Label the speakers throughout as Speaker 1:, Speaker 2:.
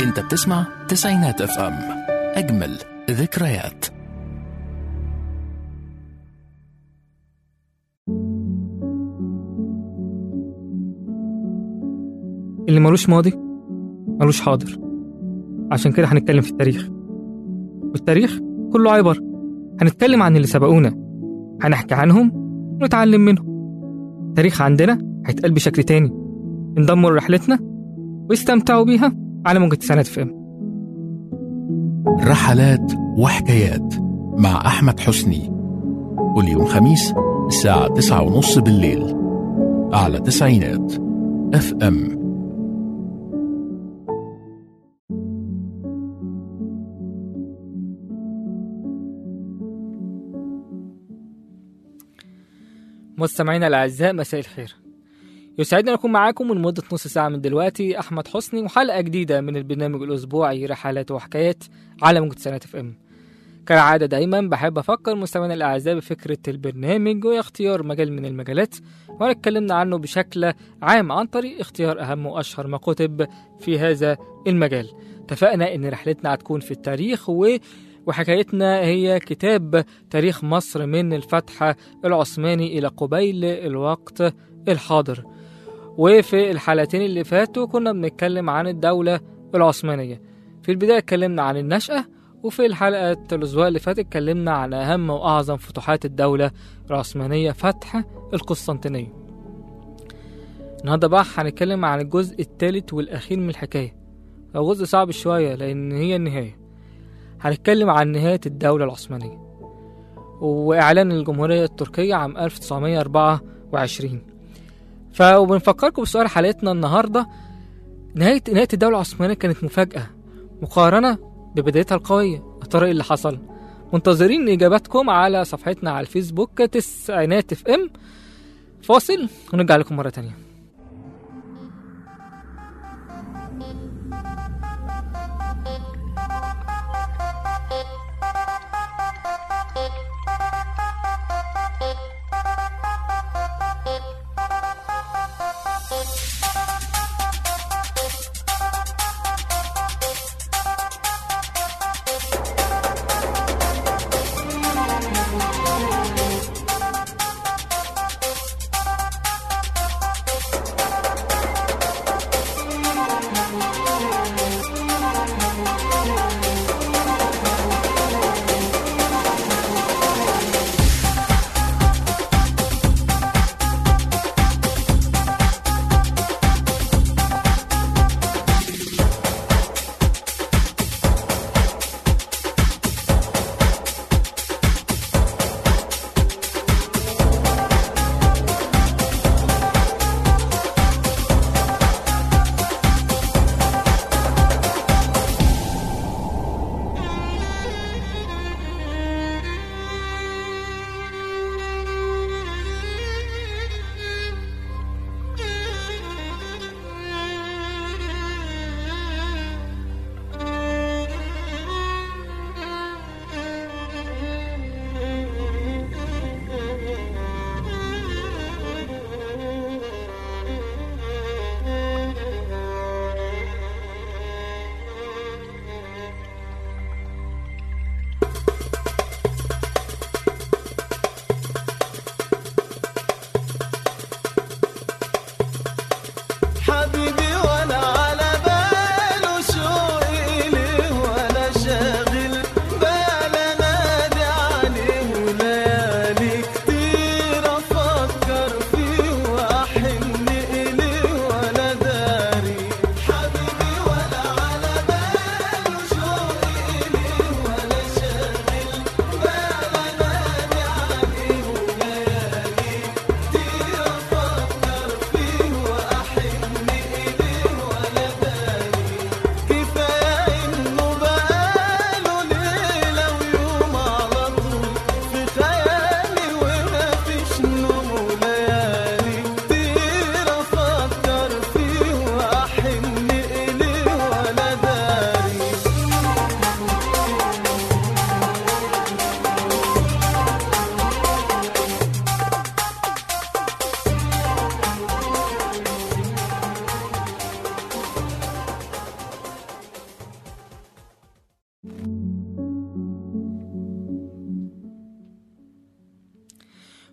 Speaker 1: انت بتسمع تسعينات اف ام اجمل ذكريات
Speaker 2: اللي ملوش ماضي ملوش حاضر عشان كده هنتكلم في التاريخ والتاريخ كله عبر هنتكلم عن اللي سبقونا هنحكي عنهم ونتعلم منهم التاريخ عندنا هيتقال بشكل تاني انضموا لرحلتنا واستمتعوا بيها على موجة تسعينات في ام
Speaker 1: رحلات وحكايات مع أحمد حسني كل يوم خميس الساعة تسعة ونص بالليل على تسعينات اف ام
Speaker 2: مستمعينا الأعزاء مساء الخير يسعدنا أن أكون معاكم لمدة نص ساعة من دلوقتي أحمد حسني وحلقة جديدة من البرنامج الأسبوعي رحلات وحكايات على موجة سنة اف ام كالعادة دايما بحب أفكر مستمعينا الأعزاء بفكرة البرنامج واختيار مجال من المجالات وأنا اتكلمنا عنه بشكل عام عن طريق اختيار أهم وأشهر ما كتب في هذا المجال اتفقنا إن رحلتنا هتكون في التاريخ و وحكايتنا هي كتاب تاريخ مصر من الفتح العثماني إلى قبيل الوقت الحاضر وفي الحلقتين اللي فاتوا كنا بنتكلم عن الدولة العثمانية في البداية اتكلمنا عن النشأة وفي الحلقة الأسبوع اللي فات اتكلمنا عن أهم وأعظم فتوحات الدولة العثمانية فتح القسطنطينية النهاردة بقى هنتكلم عن الجزء الثالث والأخير من الحكاية هو جزء صعب شوية لأن هي النهاية هنتكلم عن نهاية الدولة العثمانية وإعلان الجمهورية التركية عام 1924 فبنفكركم بسؤال حلقتنا النهاردة نهاية نهاية الدولة العثمانية كانت مفاجأة مقارنة ببدايتها القوية يا ترى ايه اللي حصل منتظرين إجاباتكم على صفحتنا على الفيسبوك تسعينات اف ام فاصل ونرجع لكم مرة تانية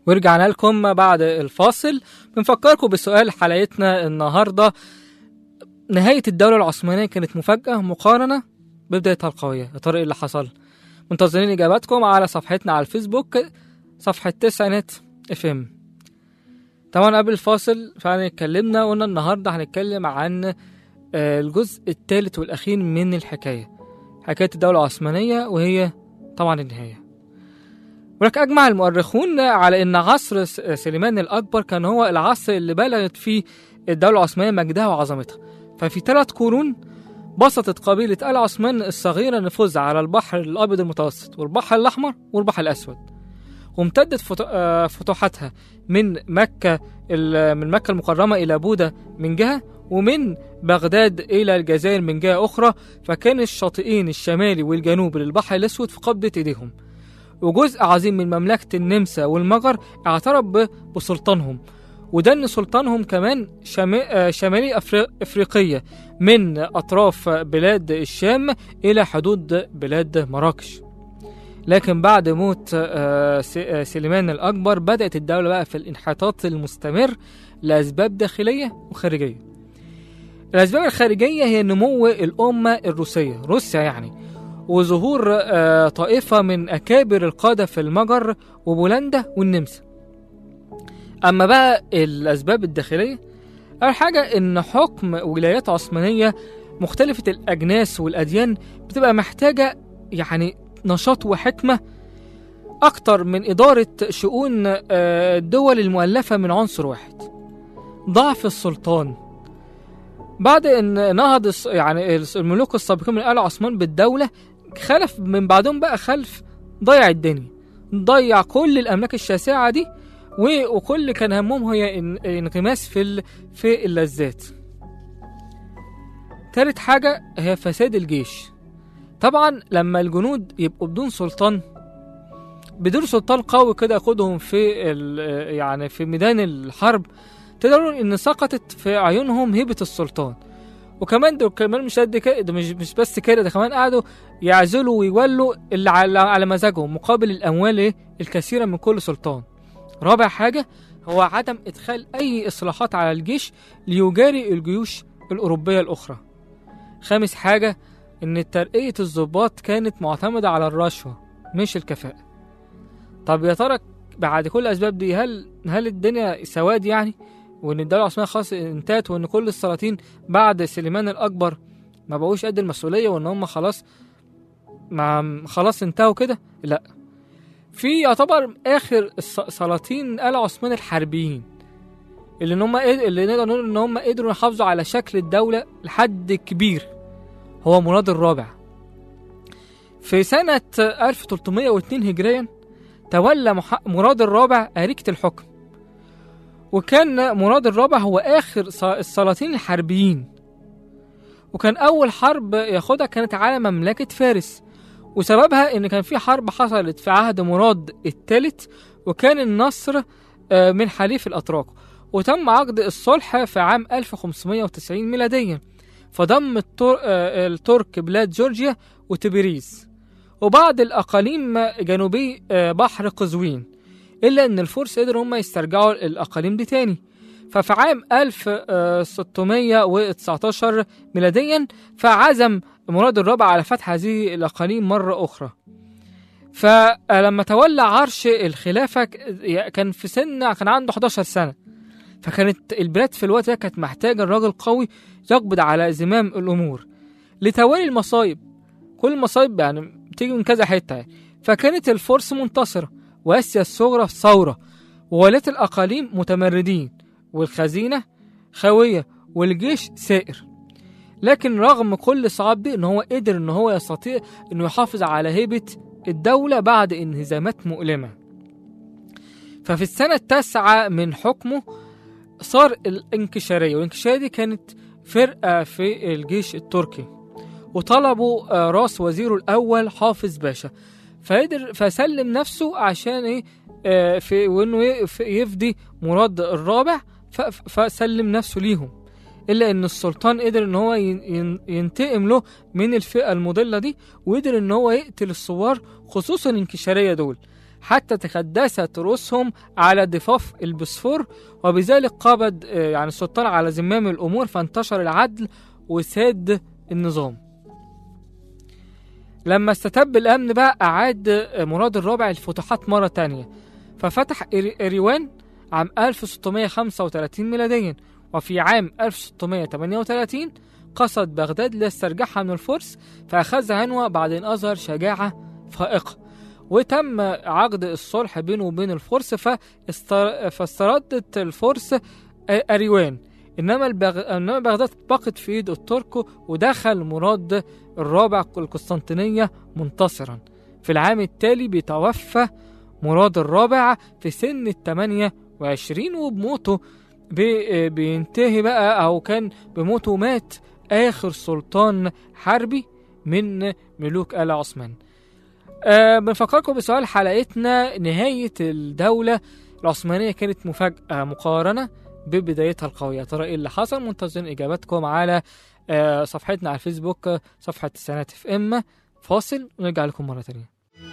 Speaker 2: ورجعنا لكم بعد الفاصل بنفكركم بسؤال حلقتنا النهارده نهاية الدولة العثمانية كانت مفاجأة مقارنة ببدايتها القوية يا ترى ايه اللي حصل؟ منتظرين إجاباتكم على صفحتنا على الفيسبوك صفحة تسعينات اف ام طبعا قبل الفاصل فعلا اتكلمنا قلنا النهاردة هنتكلم عن آه، الجزء الثالث والأخير من الحكاية حكاية الدولة العثمانية وهي طبعا النهاية ولك أجمع المؤرخون على أن عصر س- سليمان الأكبر كان هو العصر اللي بلغت فيه الدولة العثمانية مجدها وعظمتها ففي ثلاث قرون بسطت قبيلة آل عثمان الصغيرة نفوذها على البحر الأبيض المتوسط والبحر الأحمر والبحر الأسود وامتدت فت- آه، فتوحاتها من مكة ال- من مكة المكرمة إلى بودا من جهة ومن بغداد إلى الجزائر من جهة أخرى فكان الشاطئين الشمالي والجنوبي للبحر الأسود في قبضة إيديهم وجزء عظيم من مملكة النمسا والمجر اعترف ب- بسلطانهم وده ان سلطانهم كمان شما- آه، شمالي أفري- افريقيه من اطراف بلاد الشام الى حدود بلاد مراكش لكن بعد موت آه، س- آه، سليمان الاكبر بدات الدوله بقى في الانحطاط المستمر لاسباب داخليه وخارجيه الاسباب الخارجيه هي نمو الامه الروسيه روسيا يعني وظهور آه، طائفه من اكابر القاده في المجر وبولندا والنمسا اما بقى الاسباب الداخليه اول حاجه ان حكم ولايات عثمانيه مختلفه الاجناس والاديان بتبقى محتاجه يعني نشاط وحكمه اكتر من اداره شؤون آه، الدول المؤلفه من عنصر واحد ضعف السلطان بعد ان نهض الس- يعني الملوك السابقين من ال عثمان بالدوله خلف من بعدهم بقى خلف ضيع الدنيا ضيع كل الاملاك الشاسعه دي و- وكل كان همهم هي إن- انغماس في ال- في اللذات تالت حاجة هي فساد الجيش طبعا لما الجنود يبقوا بدون سلطان بدون سلطان قوي كده يقودهم في ال- يعني في ميدان الحرب تقدروا ان سقطت في عيونهم هيبة السلطان وكمان دول كمان مش قد كده ده مش مش بس كده ده كمان قعدوا يعزلوا ويولوا اللي على على مزاجهم مقابل الاموال إيه؟ الكثيره من كل سلطان رابع حاجة هو عدم إدخال أي إصلاحات على الجيش ليجاري الجيوش الأوروبية الأخرى خامس حاجة إن ترقية الضباط كانت معتمدة على الرشوة مش الكفاءة طب يا ترى بعد كل الأسباب دي هل هل الدنيا سواد يعني وإن الدولة العثمانية خلاص انتهت وإن كل السلاطين بعد سليمان الأكبر ما بقوش قد المسؤولية وإن هم خلاص ما خلاص انتهوا كده لا في يعتبر اخر الس- سلاطين ال عثمان الحربيين اللي ان هم اللي نقدر نقول ان هم قدروا يحافظوا على شكل الدوله لحد كبير هو مراد الرابع في سنة 1302 هجريا تولى مح- مراد الرابع أريكة الحكم وكان مراد الرابع هو آخر ص- السلاطين الحربيين وكان أول حرب ياخدها كانت على مملكة فارس وسببها ان كان في حرب حصلت في عهد مراد الثالث وكان النصر آه، من حليف الاتراك وتم عقد الصلح في عام 1590 ميلاديا فضم التر... آه، الترك بلاد جورجيا وتبريز وبعض الاقاليم جنوبي آه، بحر قزوين الا ان الفرس قدروا هم يسترجعوا الاقاليم دي تاني ففي عام 1619 ميلاديا فعزم مراد الرابع على فتح هذه الأقاليم مرة أخرى فلما تولى عرش الخلافة ك- كان في سن كان عنده 11 سنة فكانت البلاد في الوقت ده كانت محتاجة الراجل قوي يقبض على زمام الأمور لتوالي المصايب كل المصايب يعني بتيجي من كذا حتة يعني. فكانت الفرس منتصرة وآسيا الصغرى ثورة وولاة الأقاليم متمردين والخزينة خاوية والجيش سائر لكن رغم كل الصعاب دي ان هو قدر ان هو يستطيع انه يحافظ على هيبة الدولة بعد انهزامات مؤلمة ففي السنة التاسعة من حكمه صار الانكشارية والانكشارية دي كانت فرقة في الجيش التركي وطلبوا آه، راس وزيره الأول حافظ باشا فقدر فسلم نفسه عشان ايه آه، في وانه يف- يفدي مراد الرابع ف- فسلم نفسه ليهم الا ان السلطان قدر ان هو ين- ين- ينتقم له من الفئه المضله دي وقدر ان هو يقتل الثوار خصوصا الانكشاريه دول حتى تكدست رؤوسهم على ضفاف البوسفور وبذلك قبض آه، يعني السلطان على زمام الأمور فانتشر العدل وساد النظام لما استتب الأمن بقى أعاد آه، مراد الرابع الفتوحات مرة تانية ففتح إير- إيروان عام 1635 ميلاديا وفي عام 1638 قصد بغداد ليسترجعها من الفرس فأخذها عنوة بعد أن أظهر شجاعة فائقة وتم عقد الصلح بينه وبين الفرس فاستر... فاستردت الفرس أريوان إنما, البغ... إنما بغداد بقت في إيد الترك ودخل مراد الرابع القسطنطينية منتصرا في العام التالي بيتوفى مراد الرابع في سن الثمانية وعشرين وبموته بي... بينتهي بقى أو كان بموته مات آخر سلطان حربي من ملوك آل عثمان أه بنفكركم بسؤال حلقتنا نهاية الدولة العثمانية كانت مفاجأة مقارنة ببدايتها القوية ترى ايه اللي حصل منتظرين اجاباتكم على أه صفحتنا على الفيسبوك صفحة السنات اف ام فاصل ونرجع لكم مرة تانية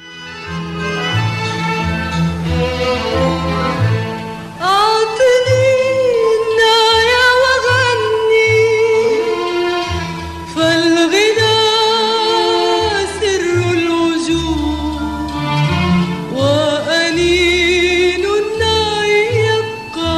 Speaker 3: أعطني النايا وغني فالغنى سر الوجود وأنين الناي يبقى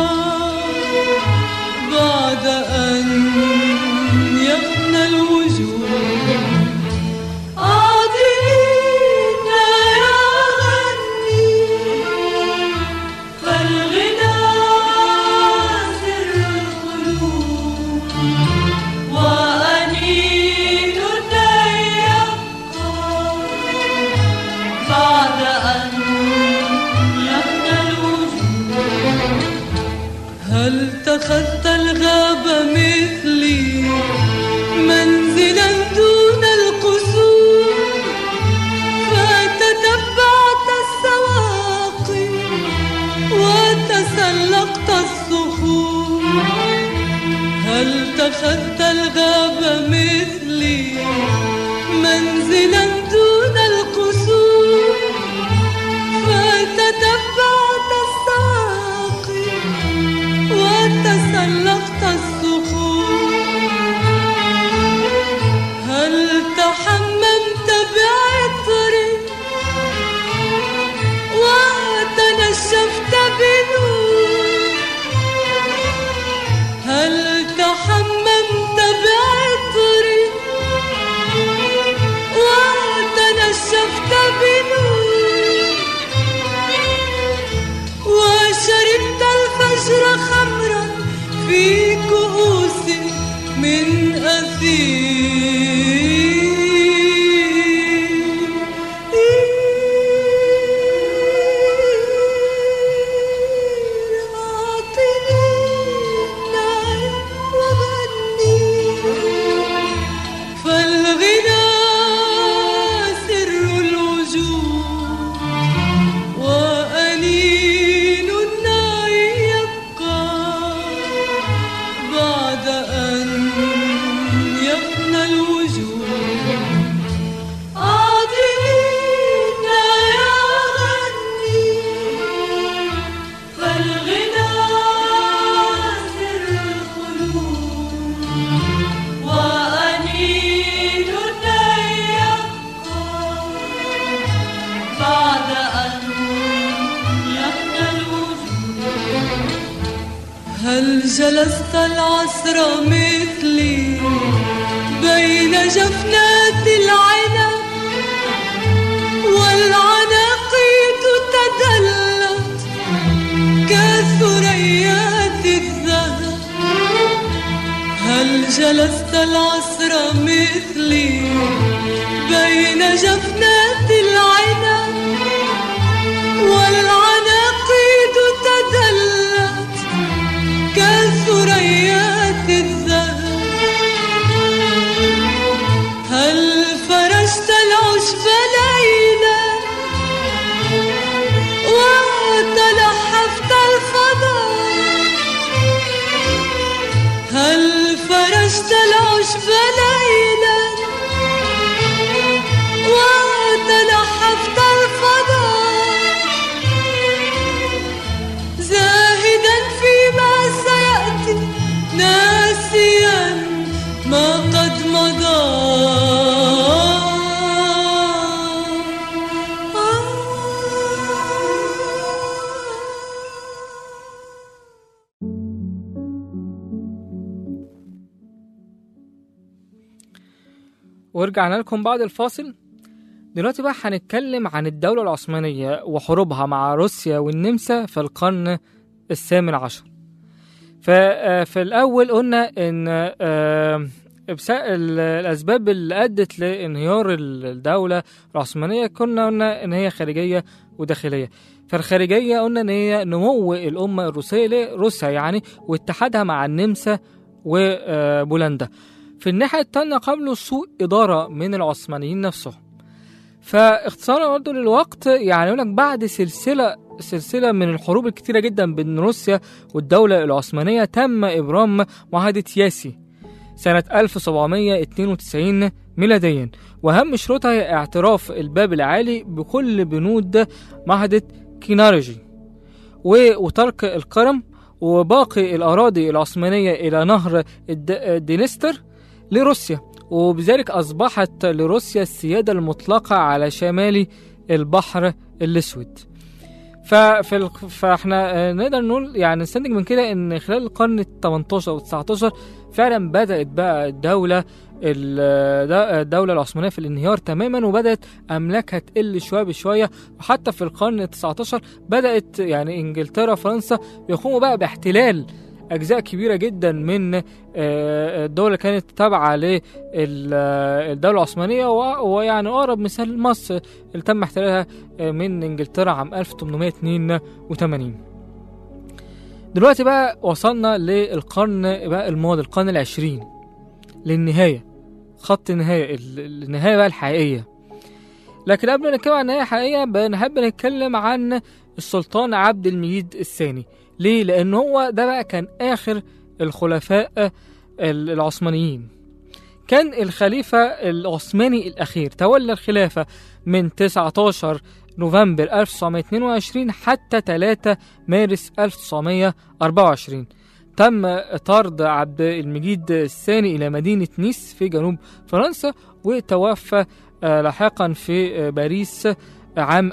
Speaker 3: بعد أن يفنى الوجود أعطني النايا وغني فالغنى سر القلوب وأنين يبقى بعد أن يفنى الوجود هل اتخذت الغاب مثلي منزلا دون القصور فتتبعت السواقي وتسلقت الصخور هل اتخذت الغاب مثلي منزلا دون القصور فتتبعت السواقي وتسلقت الصخور هل تحممت بعطر وتنشفت بنور هل تحممت بعطر وتنشفت بنور وشربت الفجر خمرا في كؤوس من أثير أعطني النعم وغني فالغنى سر الوجود وأنين النار يبقى بعد أن يفنى الوجود أعطينا يا غني فالغنى سر القلوب وأنين النار يبقى بعد أن يفنى الوجود هل جلست العصر مثلي بين جفنات العنب والعناقيد تدلت كثريات الذهب هل جلست العصر مثلي بين جفنات العنب والعناقيد تدلت كثريات الذهب هل فرشت العشب ليلا وتلحفت الفضاء هل فرشت العشب ليلا وتلحفت الفضاء
Speaker 2: ورجعنا لكم بعد الفاصل دلوقتي بقى هنتكلم عن الدولة العثمانية وحروبها مع روسيا والنمسا في القرن الثامن عشر ففي الأول قلنا إن آه، بس- ال- الأسباب اللي أدت لانهيار الدولة العثمانية كنا قلنا إن هي خارجية وداخلية فالخارجية قلنا إن هي نمو الأمة الروسية لروسيا يعني واتحادها مع النمسا وبولندا في الناحية التانية قبله سوء إدارة من العثمانيين نفسهم فاختصارا برضه للوقت يعني يقول لك بعد سلسلة سلسلة من الحروب الكتيرة جدا بين روسيا والدولة العثمانية تم إبرام معاهدة ياسي سنة 1792 ميلاديا وأهم شروطها هي اعتراف الباب العالي بكل بنود معاهدة كينارجي و- وترك القرم وباقي الأراضي العثمانية إلى نهر الد- الدنستر لروسيا وبذلك أصبحت لروسيا السيادة المطلقة على شمال البحر الأسود ففي ال... فاحنا آه، نقدر نقول يعني نستنتج من كده ان خلال القرن ال 18 و 19 فعلا بدات بقى الدوله ال- دا- الدوله العثمانيه في الانهيار تماما وبدات املاكها تقل شويه بشويه وحتى في القرن ال 19 بدات يعني انجلترا فرنسا يقوموا بقى باحتلال اجزاء كبيره جدا من آه، الدول اللي كانت تابعه للدوله العثمانيه و- ويعني اقرب مثال مصر اللي تم احتلالها آه، من انجلترا عام 1882 دلوقتي بقى وصلنا للقرن بقى الماضي القرن العشرين للنهاية خط النهاية ال- النهاية بقى الحقيقية لكن قبل ما نتكلم عن النهاية الحقيقية بنحب نتكلم عن السلطان عبد المجيد الثاني ليه؟ لأن هو ده بقى كان آخر الخلفاء ال- العثمانيين كان الخليفة العثماني الأخير تولى الخلافة من 19 نوفمبر 1922 حتى 3 مارس 1924 تم طرد عبد المجيد الثاني إلى مدينة نيس في جنوب فرنسا وتوفى آه، لاحقا في آه، باريس عام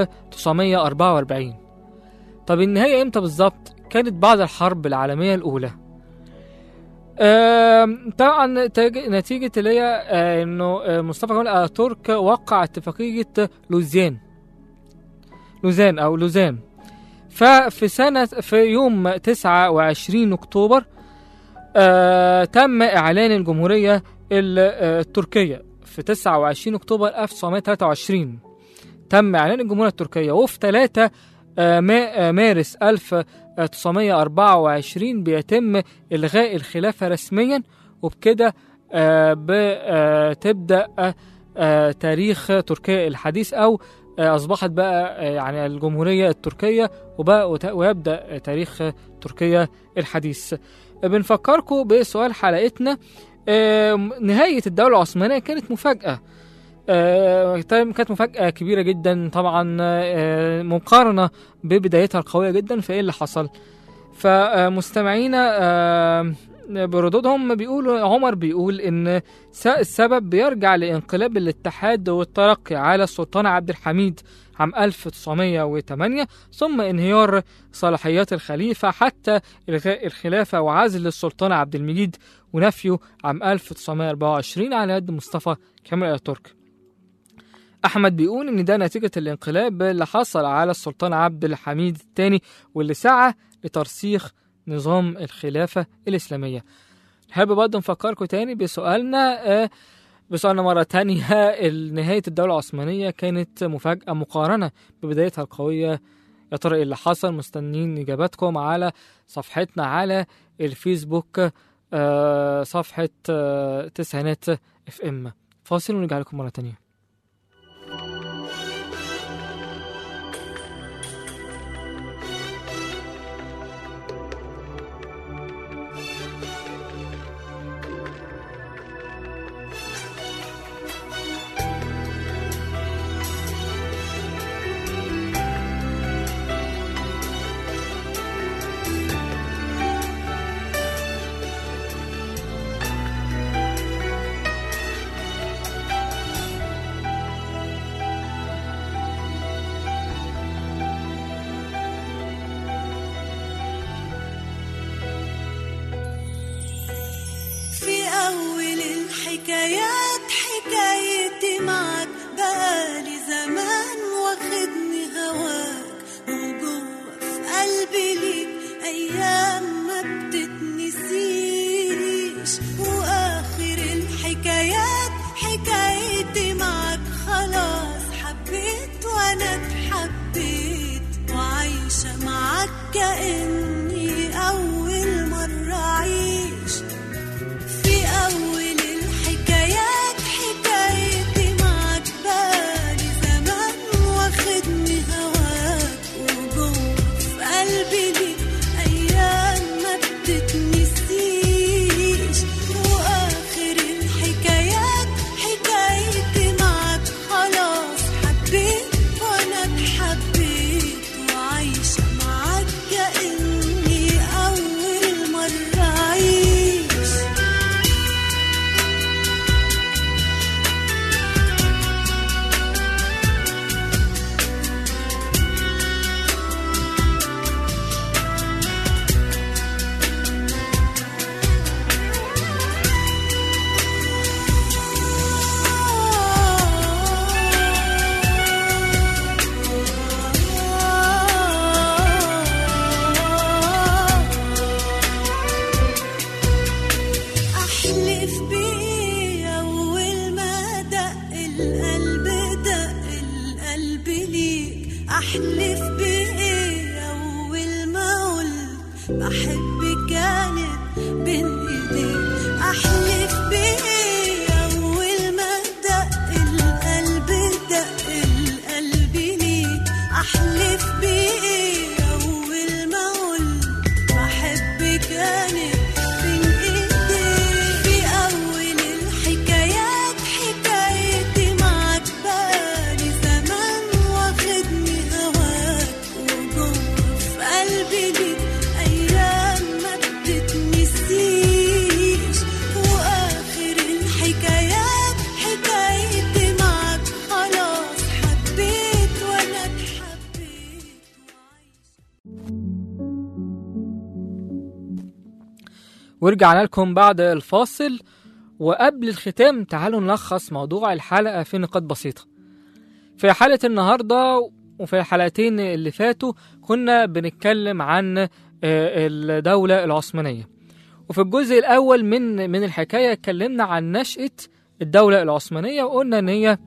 Speaker 2: 1944 طب النهاية امتى بالظبط؟ كانت بعد الحرب العالمية الأولى آم، طبعا تج- نتيجة اللي هي آه، انه آه، مصطفى كمال اتاتورك وقع اتفاقية لوزيان لوزان او لوزان ففي سنة في يوم 29 اكتوبر آه تم اعلان الجمهورية ال- آه، التركية في 29 اكتوبر 1923 تم اعلان الجمهورية التركية وفي 3 آه، ما- آه، مارس 1924 بيتم إلغاء الخلافة رسميا وبكده آه، بتبدأ آه، تاريخ تركيا الحديث أو آه، أصبحت بقى آه، يعني الجمهورية التركية وبقى وت- ويبدأ تاريخ تركيا الحديث بنفكركم بسؤال حلقتنا آه، نهاية الدولة العثمانية كانت مفاجأة آه، طيب كانت مفاجأة كبيرة جدا طبعا آه، مقارنة ببدايتها القوية جدا فإيه اللي حصل فمستمعينا آه، بردودهم بيقولوا عمر بيقول ان س- السبب بيرجع لانقلاب الاتحاد والترقي على السلطان عبد الحميد عام 1908 ثم انهيار صلاحيات الخليفة حتى إلغاء الخلافة وعزل السلطان عبد المجيد ونفيه عام 1924 على يد مصطفى كامل اتاتورك أحمد بيقول إن ده نتيجة الانقلاب اللي حصل على السلطان عبد الحميد الثاني واللي سعى لترسيخ نظام الخلافة الإسلامية نحب برضه نفكركم تاني بسؤالنا آه، بسؤالنا مرة تانية نهاية الدولة العثمانية كانت مفاجأة مقارنة ببدايتها القوية يا ترى ايه اللي حصل مستنيين اجاباتكم على صفحتنا على الفيسبوك آه، صفحة آه، تسعينات اف ام فاصل ونرجع لكم مرة تانية
Speaker 4: في أول الحكايات حكاية أيام ما بتتنسيش وآخر الحكايات حكايتي معك خلاص حبيت وأنا اتحبيت وعايشة معك كأني أول مرة أعيش في أول الحكايات حكايتي معك بالي زمان واخدني هواك وجوه في قلبي ليك أيام ما بتتنسيش وآخر الحكايات حكايتي معك خلاص حبيت وأنا اتحبيت وعايشة معك كأني أول مرة أعيش أحلف بيه أول ما دق القلب دق القلب ليك أحلف بيه أول ما قلت بحب كانت بين إيديك أحلف بيه أول ما دق القلب دق القلب ليك أحلف بيه أول ما قلت بحب كانت بين ايديك في اول الحكايات حكايتي معك بالي زمان واخدني هواك وجوه في قلبي ليك ايام ما بتتنسيش واخر الحكايات حكايتي معك خلاص حبيت وانا اتحبيت وعايش
Speaker 2: ورجعنا لكم بعد الفاصل وقبل الختام تعالوا نلخص موضوع الحلقة في نقاط بسيطة في حلقة النهاردة وفي الحلقتين اللي فاتوا كنا بنتكلم عن آه، الدولة العثمانية وفي الجزء الأول من من الحكاية اتكلمنا عن نشأة الدولة العثمانية وقلنا إن هي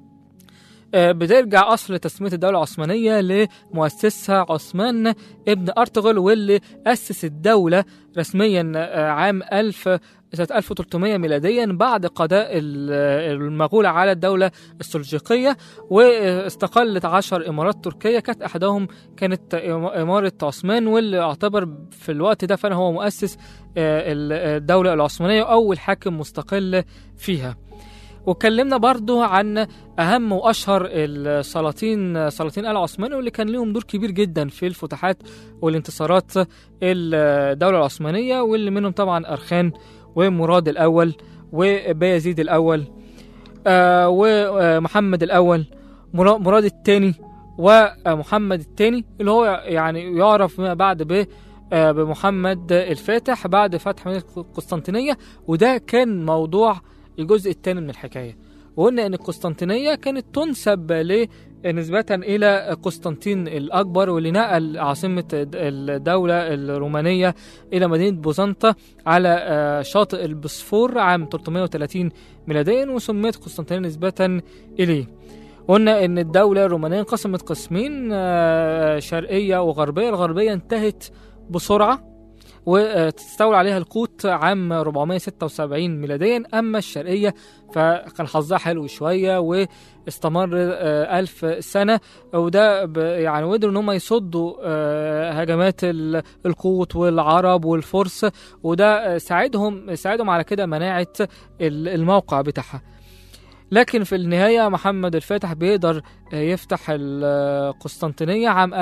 Speaker 2: آه، بترجع أصل تسمية الدولة العثمانية لمؤسسها عثمان ابن أرطغرل واللي أسس الدولة رسميا آه، عام 1000 سنة 1300 ميلاديا بعد قضاء ال- المغول على الدولة السلجوقية واستقلت عشر إمارات تركية كانت أحدهم كانت إم- إمارة عثمان واللي اعتبر في الوقت ده فعلا هو مؤسس آه، ال- الدولة العثمانية وأول حاكم مستقل فيها واتكلمنا برضو عن أهم وأشهر السلاطين سلاطين آل عثمان واللي كان لهم دور كبير جدا في الفتوحات والانتصارات الدولة العثمانية واللي منهم طبعا أرخان ومراد الأول وبايزيد الأول آه ومحمد الأول مرا- مراد الثاني ومحمد الثاني اللي هو يعني يعرف ما بعد ب آه، بمحمد الفاتح بعد فتح مدينة قسطنطينية وده كان موضوع الجزء الثاني من الحكاية وقلنا ان القسطنطينية كانت تنسب ل نسبة إلى قسطنطين الأكبر واللي نقل عاصمة الدولة الرومانية إلى مدينة بوزنطة على آه، شاطئ البوسفور عام 330 ميلاديا وسميت قسطنطينية نسبة إليه قلنا ان الدولة الرومانية انقسمت قسمين آه، شرقية وغربية الغربية انتهت بسرعة وتستولى عليها القوط عام 476 ميلاديا أما الشرقية فكان حظها حلو شوية واستمر آه، ألف سنة وده ب- يعني قدروا إن هم يصدوا آه، هجمات ال- القوط والعرب والفرس وده آه، ساعدهم ساعدهم على كده مناعة ال- الموقع بتاعها لكن في النهاية محمد الفاتح بيقدر آه، يفتح القسطنطينية عام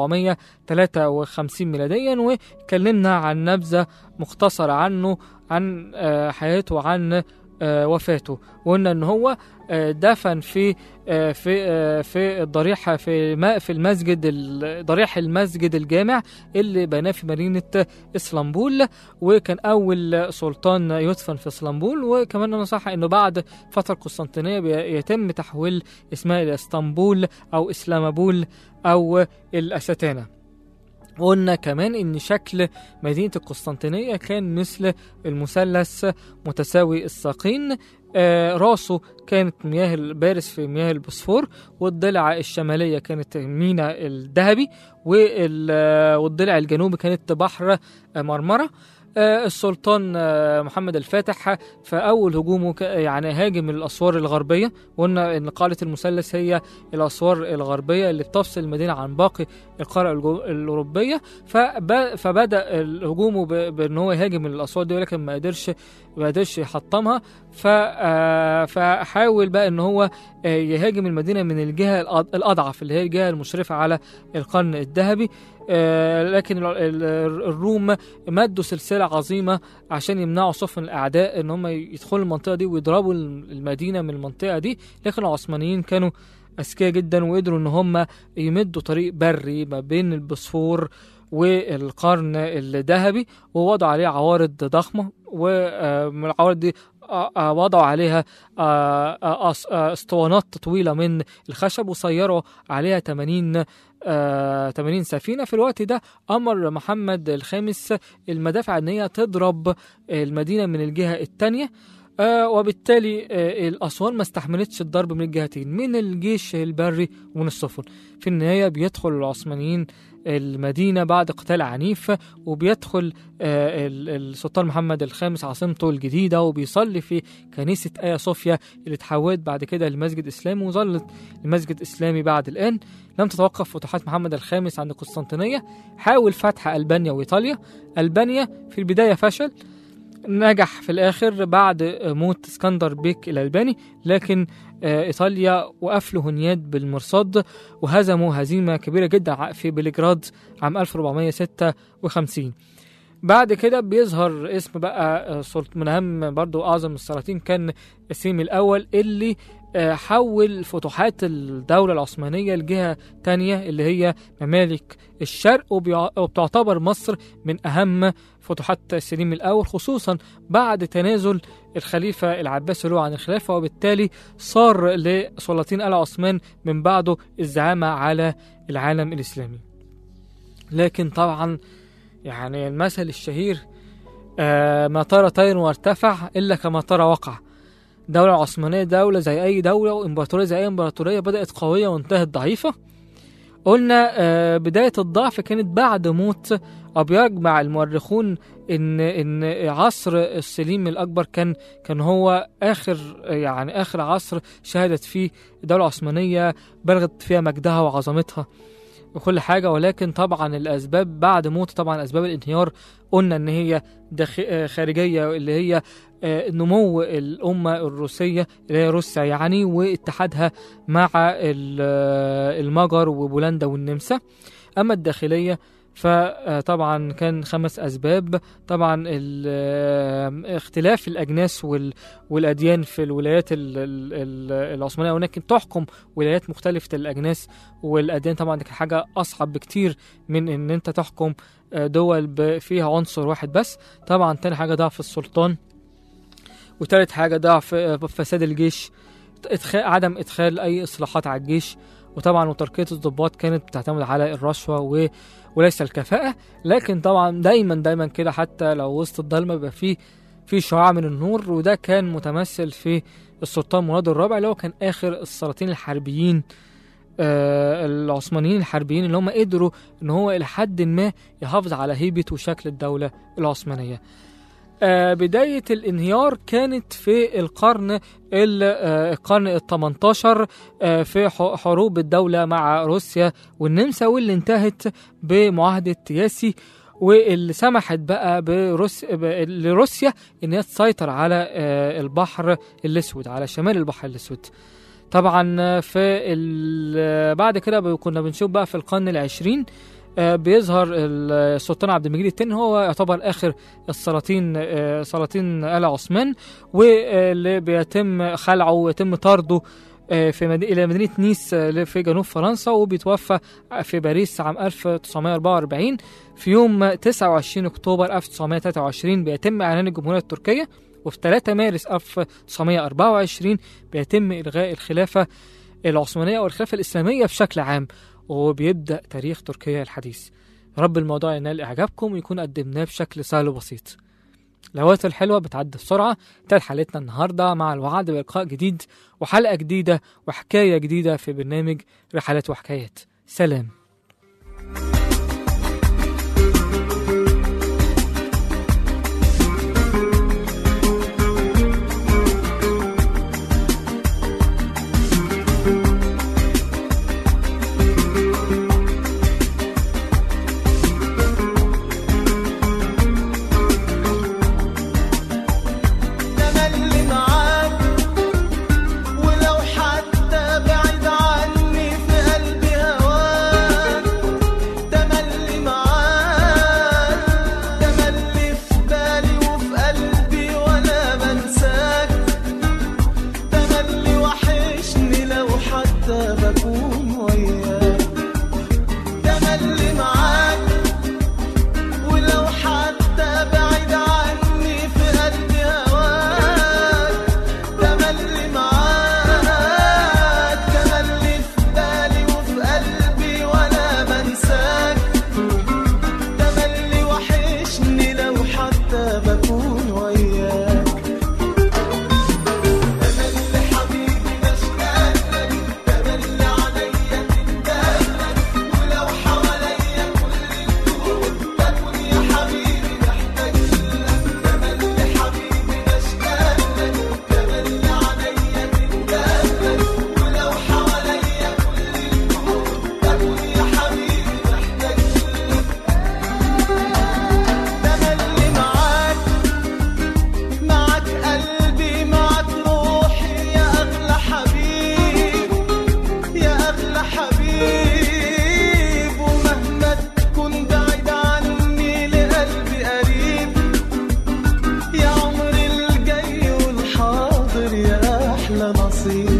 Speaker 2: 1453 ميلاديا واتكلمنا عن نبذة مختصرة عنه عن آه، حياته وعن آه، وفاته وقلنا ان هو آه، دفن في آه، في آه، في الضريح في ما- في المسجد ال- ضريح المسجد الجامع اللي بناه في مدينة اسطنبول وكان اول سلطان يدفن في اسطنبول وكمان انا صح انه بعد فترة القسطنطينية بي- يتم تحويل اسمها الى اسطنبول او اسلامبول او الاستانة قلنا كمان ان شكل مدينة القسطنطينية كان مثل المثلث متساوي الساقين آه راسه كانت مياه بارز في مياه البوسفور والضلع الشمالية كانت ميناء الذهبي وال- آه، والضلع الجنوبي كانت بحر آه، مرمرة آه، السلطان آه، محمد الفاتح في أول هجومه ك- يعني هاجم الأسوار الغربية وقلنا إن قاعدة المثلث هي الأسوار الغربية اللي بتفصل المدينة عن باقي القارة الجو- الأوروبية فب- فبدأ هجومه ب- بأن هو يهاجم الأسوار دي ولكن ما قدرش ما قدرش يحطمها ف- آه، فحاول بقى ان هو آه، يهاجم المدينه من الجهه الأض- الاضعف اللي هي الجهه المشرفه على القرن الذهبي آه، لكن ال- ال- الروم مدوا سلسله عظيمه عشان يمنعوا سفن الاعداء ان هم يدخلوا المنطقه دي ويضربوا المدينه من المنطقه دي لكن العثمانيين كانوا اذكياء جدا وقدروا ان هم يمدوا طريق بري ما بين البوسفور والقرن الذهبي ووضعوا عليه عوارض ضخمه ومن العوارض دي آه، آه، وضعوا عليها آه، آه، أس- آه، اسطوانات طويلة من الخشب وصيروا عليها 80 آه، 80 سفينة في الوقت ده أمر محمد الخامس المدافع إن هي تضرب المدينة من الجهة التانية آه وبالتالي آه الأسوار ما استحملتش الضرب من الجهتين من الجيش البري ومن السفن في النهاية بيدخل العثمانيين المدينة بعد قتال عنيف وبيدخل آه ال- السلطان محمد الخامس عاصمته الجديدة وبيصلي في كنيسة آيا صوفيا اللي اتحولت بعد كده لمسجد إسلامي وظلت المسجد إسلامي بعد الآن لم تتوقف فتوحات محمد الخامس عند القسطنطينية حاول فتح ألبانيا وإيطاليا ألبانيا في البداية فشل نجح في الآخر بعد موت اسكندر بيك الألباني لكن آه، إيطاليا وقفلوا هنياد بالمرصاد وهزموا هزيمة كبيرة جدا في بلجراد عام 1456 بعد كده بيظهر اسم بقى آه، سلط- من أهم برضو أعظم السلاطين كان السيم الأول اللي آه، حول فتوحات الدولة العثمانية لجهة تانية اللي هي ممالك الشرق وبيع- وبتعتبر مصر من أهم فتوحات سليم الأول خصوصا بعد تنازل الخليفة العباسي له عن الخلافة وبالتالي صار لسلاطين آل عثمان من بعده الزعامة على العالم الإسلامي لكن طبعا يعني المثل الشهير آه ما ترى طير وارتفع إلا كما ترى وقع الدولة العثمانية دولة زي أي دولة وإمبراطورية زي أي إمبراطورية بدأت قوية وانتهت ضعيفة قلنا آه بداية الضعف كانت بعد موت أو بيجمع المؤرخون إن إن عصر السليم الأكبر كان كان هو آخر يعني آخر عصر شهدت فيه الدولة العثمانية بلغت فيها مجدها وعظمتها وكل حاجة ولكن طبعا الأسباب بعد موت طبعا أسباب الانهيار قلنا إن هي داخ... آه، خارجية اللي هي آه، نمو الأمة الروسية اللي هي روسيا يعني واتحادها مع ال- آه، المجر وبولندا والنمسا أما الداخلية فطبعا كان خمس أسباب طبعا ال- آه، اختلاف الأجناس وال- والأديان في الولايات ال- ال- ال- العثمانية ولكن تحكم ولايات مختلفة الأجناس والأديان طبعا دي كانت حاجة أصعب بكتير من إن أنت تحكم آه، دول ب- فيها عنصر واحد بس طبعا تاني حاجة ضعف السلطان وتالت حاجة ضعف آه، فساد الجيش إدخال عدم إدخال أي إصلاحات على الجيش وطبعا وتركية الضباط كانت بتعتمد على الرشوة و... وليس الكفاءة لكن طبعا دايما دايما كده حتى لو وسط الضلمة بيبقى فيه في شعاع من النور وده كان متمثل في السلطان مراد الرابع اللي هو كان آخر السلاطين الحربيين آه العثمانيين الحربيين اللي هم قدروا ان هو الى حد ما يحافظ على هيبة وشكل الدولة العثمانية آه بداية الانهيار كانت في القرن ال- آه، القرن ال 18 آه، في ح- حروب الدولة مع روسيا والنمسا واللي انتهت بمعاهدة تياسي واللي سمحت بقى بروس... ب... لروسيا ان هي تسيطر على آه، البحر الاسود على شمال البحر الاسود طبعا آه، في ال... بعد كده ب- كنا بنشوف بقى في القرن العشرين آه، بيظهر ال- السلطان عبد المجيد الثاني هو يعتبر اخر السلاطين آه، سلاطين ال عثمان واللي بيتم خلعه ويتم طرده آه، في مد... الى مدينه نيس آه، اللي في جنوب فرنسا وبيتوفى في باريس عام 1944 في يوم 29 اكتوبر 1923 بيتم اعلان الجمهوريه التركيه وفي 3 مارس 1924 بيتم الغاء الخلافه العثمانيه والخلافه الاسلاميه بشكل عام وبيبدا تاريخ تركيا الحديث يا رب الموضوع ينال إعجابكم ويكون قدمناه بشكل سهل وبسيط الهوايات الحلوة بتعدي بسرعة انتهت حلقتنا النهاردة مع الوعد بلقاء جديد وحلقة جديدة وحكاية جديدة في برنامج رحلات وحكايات سلام
Speaker 5: تملي معاك ولو حتى بعيد عني في قلبي هواك تملي معاك تملي في بالي وفي قلبي ولا بنساك تملي وحشني لو حتى بكون وياك تملي معاك ولو حتى بعيد عني في قلبي هواك تملي معاك تملي في بالي وفي قلبي ولا بنساك تملي وحشني لو حتى بكون وياك تملي حبيبي بشتاق لك تملي عليا تندم لك ولو حواليا كل الكون بكون يا حبيبي محتاج لك تملي حبيبي بشتاق لك تملي عليا تندم لك ولو حواليا كل الكون بكون يا حبيبي محتاج لك تملي معاك معك قلبي معك روحي يا أغلى حبيب يا أغلى حبيب ومهما تكون بعيد عني لقلبي قريب يا عمري الجاي والحاضر يا أحلى نصيب